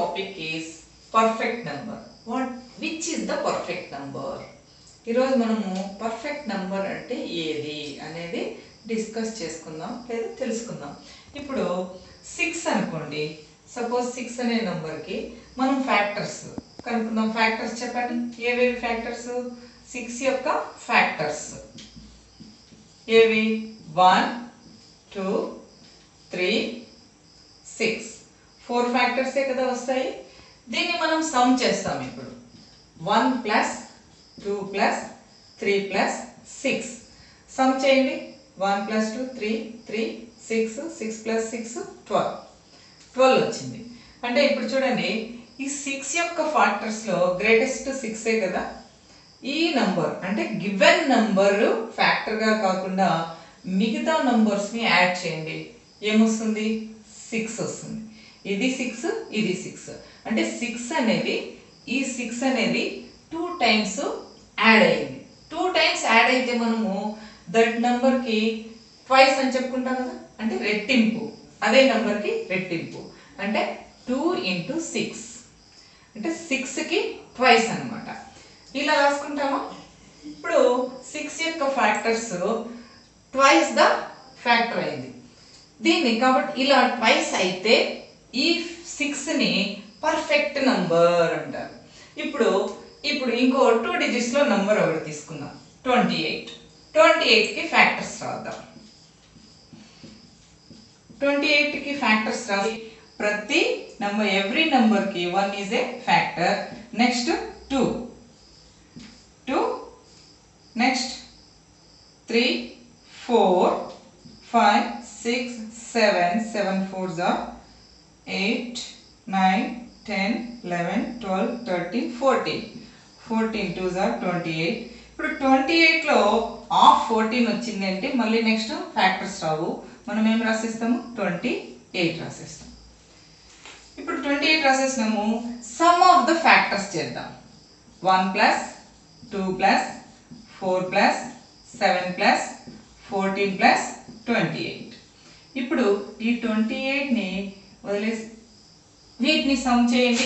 topic is perfect number. What which is the perfect number? ఈరోజు మనము perfect number అంటే ఏది అనేది డిస్కస్ చేసుకుందాం లేదా తెలుసుకుందాం ఇప్పుడు సిక్స్ అనుకోండి సపోజ్ సిక్స్ అనే నంబర్కి మనం ఫ్యాక్టర్స్ కనుక్కుందాం ఫ్యాక్టర్స్ చెప్పండి ఏవేవి ఫ్యాక్టర్స్ సిక్స్ యొక్క ఫ్యాక్టర్స్ ఏవి one two three six four ఫ్యాక్టర్సే కదా వస్తాయి దీన్ని మనం సమ్ చేస్తాం ఇప్పుడు one plus two plus three plus six sum చేయండి one plus two three three six six plus six twelve twelve వచ్చింది అంటే ఇప్పుడు చూడండి ఈ సిక్స్ యొక్క ఫ్యాక్టర్స్లో గ్రేటెస్ట్ సిక్సే కదా ఈ నంబర్ అంటే గివెన్ నంబర్ ఫ్యాక్టర్గా కాకుండా మిగతా నంబర్స్ని యాడ్ చేయండి ఏమొస్తుంది సిక్స్ వస్తుంది ఇది సిక్స్ ఇది సిక్స్ అంటే సిక్స్ అనేది ఈ సిక్స్ అనేది టూ టైమ్స్ యాడ్ అయింది టూ టైమ్స్ యాడ్ అయితే మనము దట్ నెంబర్కి ట్వైస్ అని చెప్పుకుంటాం కదా అంటే రెట్టింపు అదే నెంబర్కి రెట్టింపు అంటే టూ ఇంటూ సిక్స్ అంటే సిక్స్కి ట్వైస్ అన్నమాట ఇలా రాసుకుంటామా ఇప్పుడు సిక్స్ యొక్క ఫ్యాక్టర్స్ ట్వైస్ ద ఫ్యాక్టర్ అయింది దీన్ని కాబట్టి ఇలా ట్వైస్ అయితే ఈ సిక్స్ని పర్ఫెక్ట్ నంబర్ అంటారు ఇప్పుడు ఇప్పుడు ఇంకో టూ డిజిట్స్లో నంబర్ ఒకటి తీసుకుందాం ట్వంటీ ఎయిట్ ట్వంటీ ఎయిట్కి ఫ్యాక్టర్స్ రాద్దాం ట్వంటీ ఎయిట్కి ఫ్యాక్టర్స్ రాసి ప్రతి నంబర్ ఎవ్రీ నంబర్కి one is a factor next two two next three four five six seven seven four జా eight nine ten eleven twelve thirteen fourteen fourteen two జా twenty eight ఇప్పుడు twenty ఎయిట్లో of fourteen వచ్చింది అంటే మళ్ళీ next factors రావు మనం ఏం రాసేస్తాము twenty eight రాసేస్తాం ఇప్పుడు ట్వంటీ ఎయిట్ రాసేసినాము సమ్ ఆఫ్ ద ఫ్యాక్టర్స్ చేద్దాం one plus two plus four plus seven plus fourteen plus twenty eight ఇప్పుడు ఈ ట్వంటీ ఎయిట్ని వదిలేసి వీటిని సమ్ చేయండి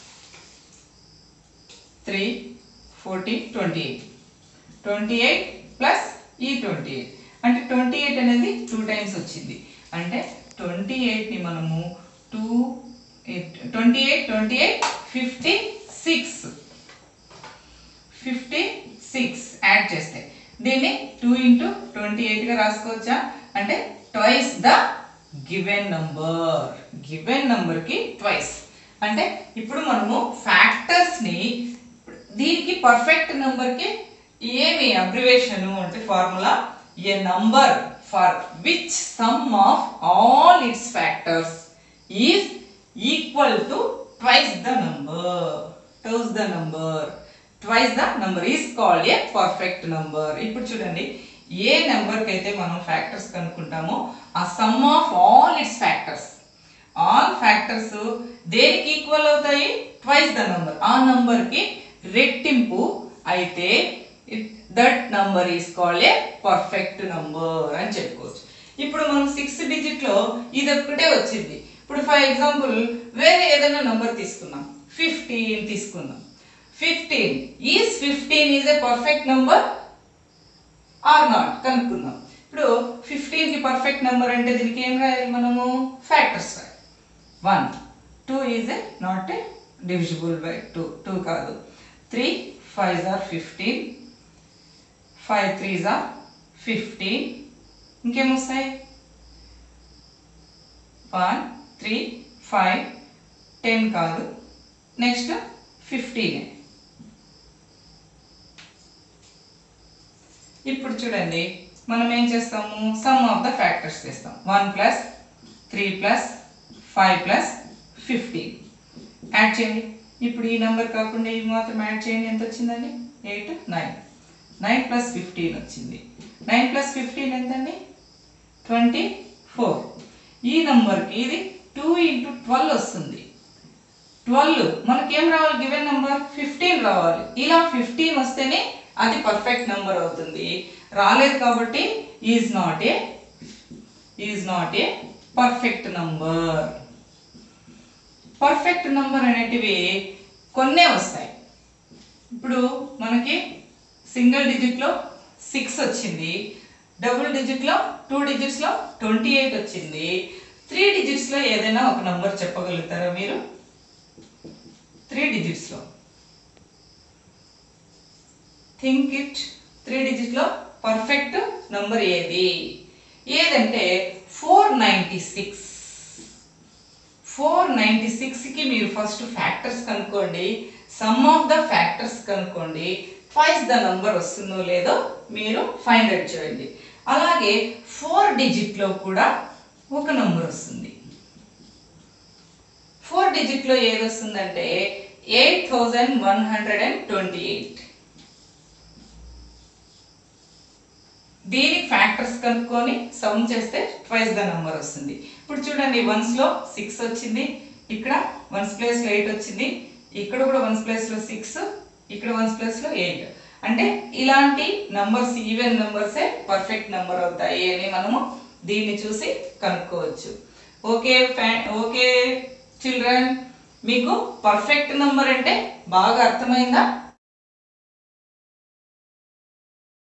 three fourteen twenty eight twenty eight plus ఈ ట్వంటీ ఎయిట్ అంటే ట్వంటీ ఎయిట్ అనేది టూ టైమ్స్ వచ్చింది అంటే ట్వంటీ ఎయిట్ని మనము two twenty eight twenty eight fifty six fifty six add చేస్తే దీన్ని టూ ఇంటూ ట్వంటీ ఎయిట్గా రాసుకోవచ్చా అంటే twice the given number given నంబర్కి ట్వైస్ అంటే ఇప్పుడు మనము ఫ్యాక్టర్స్ని దీనికి పర్ఫెక్ట్ నెంబర్కి ఏమి అబ్రివేషన్ అంటే formula a number for which sum of all its factors is equal to twice the number those the number twice the number is called a perfect number ఇప్పుడు చూడండి ఏ నెంబర్కి అయితే మనం ఫ్యాక్టర్స్ కనుక్కుంటామో ఆ sum of all its factors all factors దేనికి equal అవుతాయి ట్వైస్ ద నంబర్ ఆ నంబర్కి రెట్టింపు అయితే that number is called a perfect number అని చెప్పుకోవచ్చు ఇప్పుడు మనం సిక్స్ డిజిట్లో ఇది ఒక్కటే వచ్చింది ఇప్పుడు ఫర్ ఎగ్జాంపుల్ వేరే ఏదైనా నంబర్ తీసుకుందాం ఫిఫ్టీన్ తీసుకుందాం fifteen is fifteen is a perfect number or not కనుక్కుందాం ఇప్పుడు ఫిఫ్టీన్కి పర్ఫెక్ట్ నెంబర్ అంటే దీనికి ఏం రాయాలి మనము ఫ్యాక్టర్స్ రాయాలి one two is a not a divisible by two two కాదు three five or fifteen five threes or fifteen ఇంకేమొస్తాయి వన్ త్రీ ఫైవ్ టెన్ కాదు నెక్స్ట్ ఫిఫ్టీన్ ఇప్పుడు చూడండి మనం ఏం చేస్తాము సమ్ ఆఫ్ ద ఫ్యాక్టర్స్ చేస్తాం one plus three plus five plus fifteen add చేయండి ఇప్పుడు ఈ నెంబర్ కాకుండా ఇవి మాత్రం యాడ్ చేయండి ఎంత వచ్చిందండి eight nine nine plus fifteen వచ్చింది నైన్ ప్లస్ ఫిఫ్టీన్ ఎంతండి ట్వంటీ ఫోర్ ఈ నెంబర్కి ఇది టూ ఇంటూ ట్వెల్వ్ వస్తుంది ట్వెల్వ్ మనకేం రావాలి గివెన్ నెంబర్ ఫిఫ్టీన్ రావాలి ఇలా ఫిఫ్టీన్ వస్తేనే అది పర్ఫెక్ట్ నెంబర్ అవుతుంది రాలేదు కాబట్టి is not a is not a perfect number perfect number అనేటివి కొన్నే వస్తాయి ఇప్పుడు మనకి సింగిల్ డిజిట్లో సిక్స్ వచ్చింది డబుల్ డిజిట్లో టూ డిజిట్స్లో ట్వంటీ ఎయిట్ వచ్చింది త్రీ డిజిట్స్లో ఏదైనా ఒక నంబర్ చెప్పగలుగుతారా మీరు త్రీ డిజిట్స్లో థింక్ ఇట్ త్రీ డిజిట్లో పర్ఫెక్ట్ నంబర్ ఏది ఏదంటే four ninety six four ninety సిక్స్కి మీరు ఫస్ట్ ఫ్యాక్టర్స్ కనుక్కోండి సమ్ ఆఫ్ ద ఫ్యాక్టర్స్ కనుక్కోండి ట్వైస్ ద నంబర్ వస్తుందో లేదో మీరు ఫైండ్ అవుట్ చేయండి అలాగే ఫోర్ డిజిట్లో కూడా ఒక నంబర్ వస్తుంది ఫోర్ డిజిట్లో ఏది వస్తుందంటే eight thousand one hundred and twenty eight దీనికి ఫ్యాక్టర్స్ కనుక్కొని సమ్ చేస్తే ట్వైస్ ద నంబర్ వస్తుంది ఇప్పుడు చూడండి వన్స్ లో సిక్స్ వచ్చింది ఇక్కడ వన్స్ ప్లేస్ లో ఎయిట్ వచ్చింది ఇక్కడ కూడా వన్స్ ప్లేస్ లో సిక్స్ ఇక్కడ వన్స్ ప్లేస్ లో ఎయిట్ అంటే ఇలాంటి నంబర్స్ ఈవెన్ నంబర్సే పర్ఫెక్ట్ నంబర్ అవుతాయి అని మనము దీన్ని చూసి కనుక్కోవచ్చు ఓకే ఫ్యా- ఓకే చిల్డ్రన్ మీకు పర్ఫెక్ట్ నంబర్ అంటే బాగా అర్థమైందా